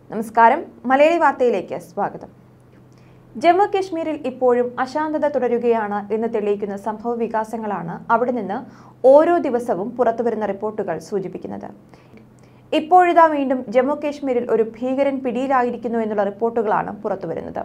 നമസ്കാരം മലയാളി വാർത്തയിലേക്ക് സ്വാഗതം ജമ്മു കശ്മീരിൽ ഇപ്പോഴും അശാന്തത തുടരുകയാണ് എന്ന് തെളിയിക്കുന്ന സംഭവ വികാസങ്ങളാണ് അവിടെ നിന്ന് ഓരോ ദിവസവും പുറത്തുവരുന്ന റിപ്പോർട്ടുകൾ സൂചിപ്പിക്കുന്നത് ഇപ്പോഴിതാ വീണ്ടും ജമ്മു കശ്മീരിൽ ഒരു ഭീകരൻ പിടിയിലായിരിക്കുന്നു എന്നുള്ള റിപ്പോർട്ടുകളാണ് പുറത്തുവരുന്നത്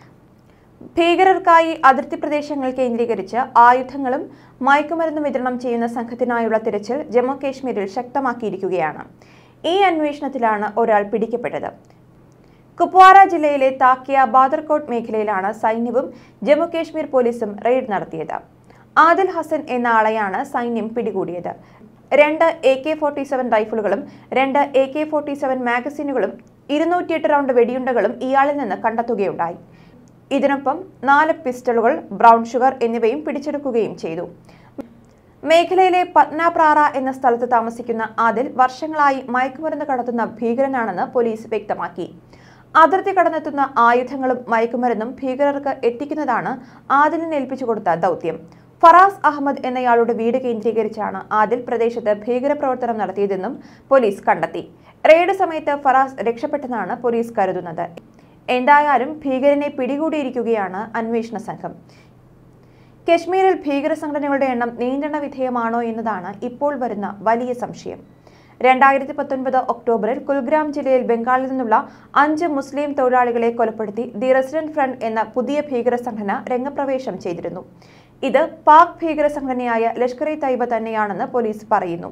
ഭീകരർക്കായി അതിർത്തി പ്രദേശങ്ങൾ കേന്ദ്രീകരിച്ച് ആയുധങ്ങളും മയക്കുമരുന്നും വിതരണം ചെയ്യുന്ന സംഘത്തിനായുള്ള തിരച്ചിൽ ജമ്മു കശ്മീരിൽ ശക്തമാക്കിയിരിക്കുകയാണ് ഈ അന്വേഷണത്തിലാണ് ഒരാൾ പിടിക്കപ്പെട്ടത് കുപ്വാര ജില്ലയിലെ താക്കിയ ബാദർകോട്ട് മേഖലയിലാണ് സൈന്യവും ജമ്മു കാശ്മീർ പോലീസും റെയ്ഡ് നടത്തിയത് ആദിൽ ഹസൻ എന്ന ആളെയാണ് സൈന്യം പിടികൂടിയത് രണ്ട് എ കെ ഫോർട്ടി സെവൻ റൈഫിളുകളും രണ്ട് എ കെ ഫോർട്ടി സെവൻ മാഗസീനുകളും ഇരുന്നൂറ്റിയെട്ട് റൗണ്ട് വെടിയുണ്ടകളും ഇയാളിൽ നിന്ന് കണ്ടെത്തുകയുണ്ടായി ഇതിനൊപ്പം നാല് പിസ്റ്റളുകൾ ബ്രൗൺ ഷുഗർ എന്നിവയും പിടിച്ചെടുക്കുകയും ചെയ്തു മേഖലയിലെ പത്നാപ്രാറ എന്ന സ്ഥലത്ത് താമസിക്കുന്ന ആദിൽ വർഷങ്ങളായി മയക്കുമരുന്ന് കടത്തുന്ന ഭീകരനാണെന്ന് പോലീസ് വ്യക്തമാക്കി അതിർത്തി കടന്നെത്തുന്ന ആയുധങ്ങളും മയക്കുമരുന്നും ഭീകരർക്ക് എത്തിക്കുന്നതാണ് ആദിലിന് ഏൽപ്പിച്ചു കൊടുത്ത ദൗത്യം ഫറാസ് അഹമ്മദ് എന്നയാളുടെ വീട് കേന്ദ്രീകരിച്ചാണ് ആദിൽ പ്രദേശത്ത് ഭീകരപ്രവർത്തനം നടത്തിയതെന്നും പോലീസ് കണ്ടെത്തി റെയ്ഡ് സമയത്ത് ഫറാസ് രക്ഷപ്പെട്ടെന്നാണ് പോലീസ് കരുതുന്നത് എന്തായാലും ഭീകരനെ പിടികൂടിയിരിക്കുകയാണ് അന്വേഷണ സംഘം കശ്മീരിൽ ഭീകര സംഘടനകളുടെ എണ്ണം നിയന്ത്രണ വിധേയമാണോ എന്നതാണ് ഇപ്പോൾ വരുന്ന വലിയ സംശയം രണ്ടായിരത്തി പത്തൊൻപത് ഒക്ടോബറിൽ കുൽഗ്രാം ജില്ലയിൽ ബംഗാളിൽ നിന്നുള്ള അഞ്ച് മുസ്ലിം തൊഴിലാളികളെ കൊലപ്പെടുത്തി ദി റെസിഡന്റ് ഫ്രണ്ട് എന്ന പുതിയ ഭീകര സംഘടന രംഗപ്രവേശം ചെയ്തിരുന്നു ഇത് പാക് ഭീകര സംഘടനയായ ലഷ്കർ ഇ തൈബ തന്നെയാണെന്ന് പോലീസ് പറയുന്നു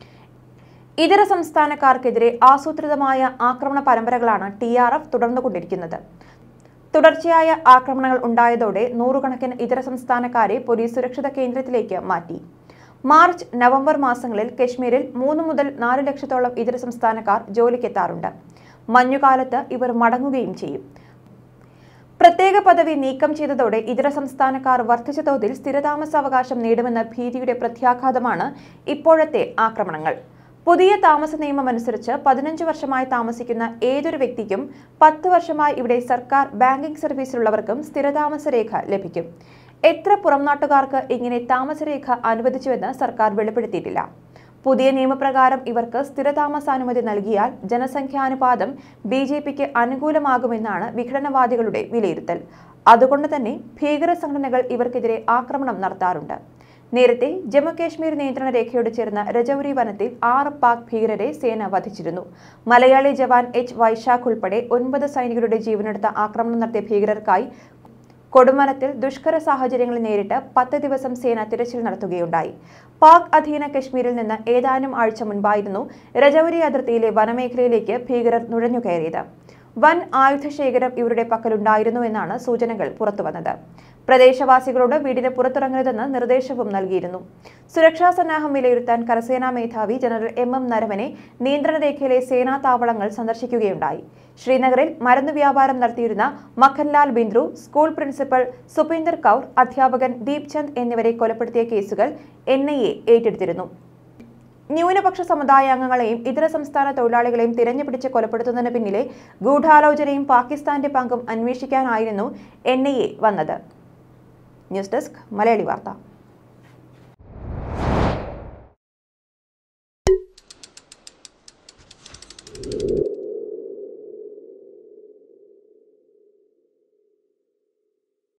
ഇതര സംസ്ഥാനക്കാർക്കെതിരെ ആസൂത്രിതമായ ആക്രമണ പരമ്പരകളാണ് ടി ആർ എഫ് തുടർന്നുകൊണ്ടിരിക്കുന്നത് തുടർച്ചയായ ആക്രമണങ്ങൾ ഉണ്ടായതോടെ നൂറുകണക്കിന് ഇതര സംസ്ഥാനക്കാരെ പോലീസ് സുരക്ഷിത കേന്ദ്രത്തിലേക്ക് മാറ്റി മാർച്ച് നവംബർ മാസങ്ങളിൽ കശ്മീരിൽ മൂന്ന് മുതൽ നാല് ലക്ഷത്തോളം ഇതര സംസ്ഥാനക്കാർ ജോലിക്കെത്താറുണ്ട് മഞ്ഞുകാലത്ത് ഇവർ മടങ്ങുകയും ചെയ്യും പ്രത്യേക പദവി നീക്കം ചെയ്തതോടെ ഇതര സംസ്ഥാനക്കാർ വർദ്ധിച്ച തോതിൽ സ്ഥിരതാമസാവകാശം നേടുമെന്ന ഭീതിയുടെ പ്രത്യാഘാതമാണ് ഇപ്പോഴത്തെ ആക്രമണങ്ങൾ പുതിയ താമസ നിയമം അനുസരിച്ച് പതിനഞ്ച് വർഷമായി താമസിക്കുന്ന ഏതൊരു വ്യക്തിക്കും പത്ത് വർഷമായി ഇവിടെ സർക്കാർ ബാങ്കിംഗ് സർവീസിലുള്ളവർക്കും സ്ഥിരതാമസ രേഖ ലഭിക്കും എത്ര പുറംനാട്ടുകാർക്ക് ഇങ്ങനെ താമസരേഖ അനുവദിച്ചുവെന്ന് സർക്കാർ വെളിപ്പെടുത്തിയിട്ടില്ല പുതിയ നിയമപ്രകാരം ഇവർക്ക് സ്ഥിരതാമസാനുമതി നൽകിയാൽ ജനസംഖ്യാനുപാതം ബി ജെ പിക്ക് അനുകൂലമാകുമെന്നാണ് വിഘടനവാദികളുടെ വിലയിരുത്തൽ അതുകൊണ്ട് തന്നെ ഭീകര സംഘടനകൾ ഇവർക്കെതിരെ ആക്രമണം നടത്താറുണ്ട് നേരത്തെ ജമ്മു കാശ്മീർ നിയന്ത്രണ രേഖയോട് ചേർന്ന രജൌരി വനത്തിൽ ആറ് പാക് ഭീകരരെ സേന വധിച്ചിരുന്നു മലയാളി ജവാൻ എച്ച് വൈശാഖ് ഉൾപ്പെടെ ഒൻപത് സൈനികരുടെ ജീവനെടുത്ത ആക്രമണം നടത്തിയ ഭീകരർക്കായി കൊടുമനത്തിൽ ദുഷ്കര സാഹചര്യങ്ങൾ നേരിട്ട് പത്ത് ദിവസം സേന തിരച്ചിൽ നടത്തുകയുണ്ടായി പാക് അധീന കശ്മീരിൽ നിന്ന് ഏതാനും ആഴ്ച മുൻപായിരുന്നു രജൌരി അതിർത്തിയിലെ വനമേഖലയിലേക്ക് ഭീകരർ നുഴഞ്ഞുകയറിയത് വൻ ആയുധശേഖരം ഇവരുടെ പക്കലുണ്ടായിരുന്നു എന്നാണ് സൂചനകൾ പുറത്തുവന്നത് പ്രദേശവാസികളോട് വീടിന് പുറത്തിറങ്ങരുതെന്ന് നിർദ്ദേശവും നൽകിയിരുന്നു സുരക്ഷാ സന്നാഹം വിലയിരുത്താൻ കരസേനാ മേധാവി ജനറൽ എം എം നരവനെ നിയന്ത്രണ രേഖയിലെ സേനാ താവളങ്ങൾ സന്ദർശിക്കുകയുണ്ടായി ശ്രീനഗറിൽ മരുന്ന് വ്യാപാരം നടത്തിയിരുന്ന മഖൻലാൽ ബിന്ദ്രു സ്കൂൾ പ്രിൻസിപ്പൽ സുപീന്ദർ കൗർ അധ്യാപകൻ ദീപ് ചന്ദ് എന്നിവരെ കൊലപ്പെടുത്തിയ കേസുകൾ എൻ ഐ എ ഏറ്റെടുത്തിരുന്നു ന്യൂനപക്ഷ സമുദായ അംഗങ്ങളെയും ഇതര സംസ്ഥാന തൊഴിലാളികളെയും തിരഞ്ഞുപിടിച്ച് കൊലപ്പെടുത്തുന്നതിന് പിന്നിലെ ഗൂഢാലോചനയും പാകിസ്ഥാന്റെ പങ്കും അന്വേഷിക്കാനായിരുന്നു എൻ ഐ എ വന്നത് ന്യൂസ് ഡെസ്ക് മലയാളി വാർത്ത